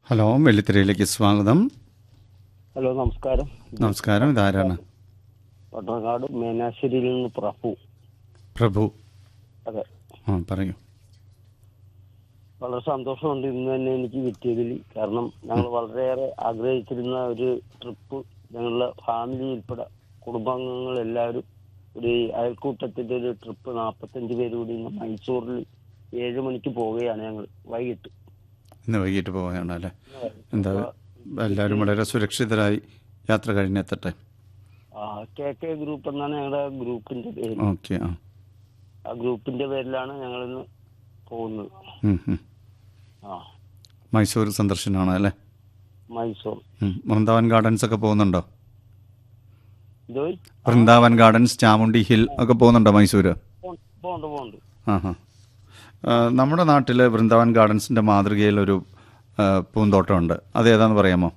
Hello വെള്ളിത്തിരയിലേക്ക് സ്വാഗതം hello നമസ്കാരം നമസ്കാരം ഇതാരാണ് പട്ടണക്കാട് മേനാശ്ശേരിയിൽ നിന്ന് പ്രഭു പ്രഭു അതെ ആ പറയൂ വളരെ സന്തോഷമുണ്ട് ഇന്ന് തന്നെ എനിക്ക് കിട്ടിയതിൽ കാരണം ഞങ്ങൾ വളരെയേറെ ആഗ്രഹിച്ചിരുന്ന ഒരു ട്രിപ്പ് ഞങ്ങളുടെ ഫാമിലി ഉൾപ്പെടെ കുടുംബാംഗങ്ങൾ എല്ലാവരും ഒരു അയൽക്കൂട്ടത്തിന്റെ ഒരു ട്രിപ്പ് നാൽപ്പത്തഞ്ച് പേര് കൂടി ഇന്ന് മൈസൂറിൽ ഏഴ് മണിക്ക് പോവുകയാണ് ഞങ്ങൾ വൈകിട്ട് ഇന്ന് വൈകിട്ട് പോവുകയാണ് അല്ലേ എന്താ എല്ലാവരും വളരെ സുരക്ഷിതരായി യാത്ര കഴിഞ്ഞെത്തട്ടെ കെ കെ ഗ്രൂപ്പ് എന്നാണ് ഞങ്ങളുടെ ഗ്രൂപ്പിന്റെ പേര് ഓക്കെ ആ ആ ഗ്രൂപ്പിന്റെ പേരിലാണ് ഞങ്ങൾ ഇന്ന് പോകുന്നത് ഉം, ഉം. ആ മൈസൂർ സന്ദർശനമാണ് അല്ലേ മൈസൂർ ഉം. വൃന്ദാവൻ ഗാർഡൻസ് ഒക്കെ പോകുന്നുണ്ടോ ഇതോ വൃന്ദാവൻ ഗാർഡൻസ് ചാമുണ്ടി ഹിൽ ഒക്കെ പോകുന്നുണ്ടോ മൈസൂർ പോണ്ട് പോണ്ട് ആ ഹാ നമ്മുടെ നാട്ടിൽ വൃന്ദാവൻ ഗാർഡൻസിൻ്റെ മാതൃകയിലൊരു ആ, പൂന്തോട്ടമുണ്ട് അത് ഏതാന്ന് പറയാമോ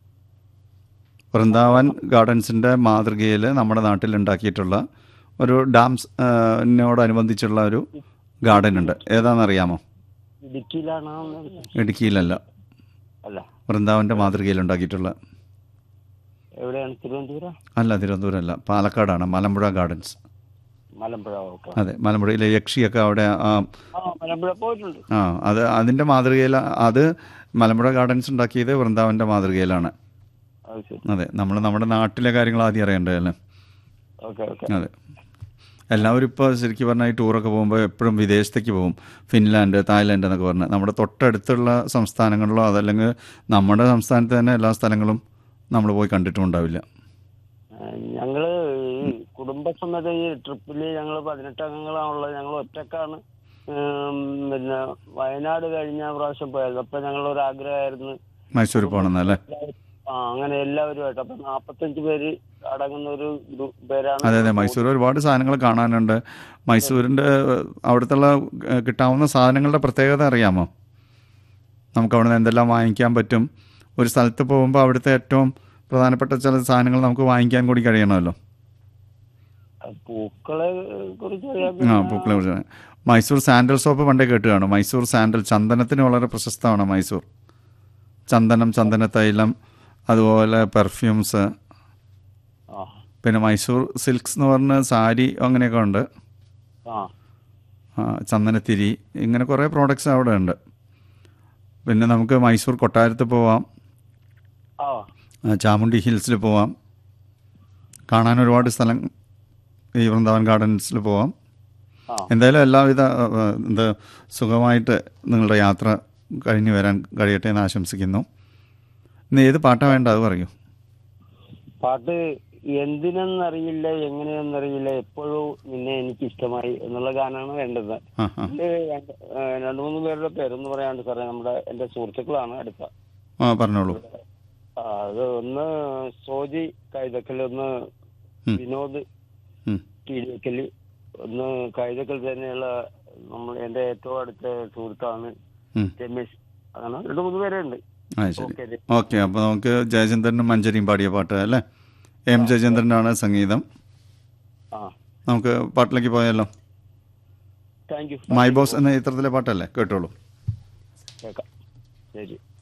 വൃന്ദാവൻ ഗാർഡൻസിൻ്റെ മാതൃകയിൽ നമ്മുടെ നാട്ടിൽ ഉണ്ടാക്കിയിട്ടുള്ള ഒരു ഡാംസ് ആ, നോടനുബന്ധിച്ചുള്ള ഒരു ഗാർഡൻ ഉണ്ട് ഏതാണെന്നറിയാമോ ഇടുക്കിയിലാണ് ഇടുക്കിയിലല്ല അല്ല വൃന്ദാവൻ്റെ മാതൃകയിൽ ഉണ്ടാക്കിയിട്ടുള്ള എവിടെയാണ് തിരുവനന്തപുരം അല്ല തിരുവനന്തപുരം അല്ല പാലക്കാടാണ് മലമ്പുഴ ഗാർഡൻസ് മലമ്പുഴ ഓക്കെ അതെ മലമ്പുഴയിലെ യക്ഷിയൊക്കെ അവിടെ ആ ആ മലമ്പുഴ പോയിട്ടുണ്ട് ആ അത് അതിൻ്റെ മാതൃകയിൽ അത് മലമ്പുഴ ഗാർഡൻസ് ഉണ്ടാക്കിയത് വൃന്ദാവൻ്റെ മാതൃകയിലാണ് അത് ശരി അതെ നമ്മൾ നമ്മുടെ നാട്ടിലെ കാര്യങ്ങൾ ആദ്യം അറിയണ്ടേ അല്ലേ ഓക്കെ ഓക്കെ അതെ എല്ലാവരും ഇപ്പോൾ ശരിക്കും പറഞ്ഞാൽ ഈ ടൂറൊക്കെ പോകുമ്പോൾ എപ്പോഴും വിദേശത്തേക്ക് പോകും ഫിൻലാൻഡ് തായ്ലാൻഡ് എന്നൊക്കെ പറഞ്ഞാൽ നമ്മുടെ തൊട്ടടുത്തുള്ള സംസ്ഥാനങ്ങളിലോ അതല്ലെങ്കിൽ നമ്മുടെ സംസ്ഥാനത്ത് തന്നെ എല്ലാ സ്ഥലങ്ങളും നമ്മൾ പോയി കണ്ടിട്ടുണ്ടാവില്ല ഞങ്ങള് ഈ കുടുംബസമേത ഈ ട്രിപ്പില് ഞങ്ങൾ പതിനെട്ട് അംഗങ്ങളാണുള്ളത് ഞങ്ങൾ ഒറ്റക്കാണ് ഉം, പിന്നെ വയനാട് കഴിഞ്ഞ പ്രാവശ്യം പോയത് അപ്പൊ ഞങ്ങളൊരു ആഗ്രഹമായിരുന്നു മൈസൂർ പോകണമെന്നല്ലേ ആ അങ്ങനെ എല്ലാവരുമായിട്ട് അപ്പൊ നാപ്പത്തഞ്ച് പേര് അടങ്ങുന്ന ഒരു ഗ്രൂപ്പ് പേരാണ് അതെ അതെ മൈസൂർ ഒരുപാട് സാധനങ്ങൾ കാണാനുണ്ട് മൈസൂരിൻ്റെ അവിടുത്തെ കിട്ടാവുന്ന സാധനങ്ങളുടെ പ്രത്യേകത അറിയാമോ നമുക്ക് അവിടെ നിന്ന് എന്തെല്ലാം വാങ്ങിക്കാൻ പറ്റും ഒരു സ്ഥലത്ത് പോകുമ്പോൾ അവിടുത്തെ ഏറ്റവും പ്രധാനപ്പെട്ട ചില സാധനങ്ങൾ നമുക്ക് വാങ്ങിക്കാൻ കൂടി കഴിയണമല്ലോ പൂക്കളെ കുറിച്ച് അറിയാൻ ആ പിന്നെ പൂക്കളെ കുറിച്ച് മൈസൂർ സാൻഡൽ സോപ്പ് പണ്ടേ കേട്ട് കാണും മൈസൂർ സാൻഡൽ ചന്ദനത്തിന് വളരെ പ്രശസ്തമാണ് മൈസൂർ ചന്ദനം ചന്ദന തൈലം അതുപോലെ പെർഫ്യൂംസ് ആ പിന്നെ മൈസൂർ സിൽക്സ് എന്ന് പറഞ്ഞ സാരി അങ്ങനെയൊക്കെ ഉണ്ട് ആ ആ, ചന്ദനത്തിരി ഇങ്ങനെ കുറേ പ്രോഡക്റ്റ്സ് അവിടെ ഉണ്ട് പിന്നെ നമുക്ക് മൈസൂർ കൊട്ടാരത്ത് പോവാം ആ ആ, ചാമുണ്ടി ഹിൽസിൽ പോവാം കാണാൻ ഒരുപാട് സ്ഥലം ഈ വൃന്ദാവൻ ഗാർഡൻസിൽ പോവാം ആ എന്തായാലും എല്ലാവിധ ആ, ആ, എന്താ സുഖമായിട്ട് നിങ്ങളുടെ യാത്ര കഴിഞ്ഞു വരാൻ കഴിയട്ടെ എന്ന് ആശംസിക്കുന്നു ഇന്ന് ഏത് പാട്ടാണ് വേണ്ട അത് പറയൂ പാട്ട് എന്തിനെന്നറിയില്ല എങ്ങനെയെന്നറിയില്ല എപ്പോഴും നിന്നെ എനിക്ക് ഇഷ്ടമായി എന്നുള്ള ഗാനമാണ് വേണ്ടത് ആ ആ ഇതില് രണ്ട് ഏ, രണ്ട് മൂന്ന് പേരുടെ പേരൊന്ന് പറയാണ്ട് സാറേ നമ്മുടെ എന്റെ സുഹൃത്തുക്കളാണ് അടുത്ത ആ പറഞ്ഞോളൂ ആ, അത് ഒന്ന് സോജി കൈതക്കൽ ഒന്ന് ഉം. വിനോദ് ഉം. ടീഡിയക്കല് ഒന്ന് കൈതക്കൽ തന്നെയുള്ള നമ്മൾ എന്റെ ഏറ്റവും അടുത്ത സുഹൃത്താണ് ഉം. രമേശ് അങ്ങനെ രണ്ട് മൂന്ന് പേരുണ്ട് ആ ശരി ഓക്കെ ഓക്കെ അപ്പോൾ നമുക്ക് ജയചന്ദ്രനും മഞ്ചരിയും പാടിയ പാട്ട് അല്ലേ എം ജയചന്ദ്രനാണ് സംഗീതം ആ നമുക്ക് പാട്ടിലേക്ക് പോയാലോ താങ്ക് യു മൈ ബോസ് എന്ന ചിത്രത്തിലെ പാട്ടല്ലേ കേട്ടോളൂ കേൾക്കാം ശരി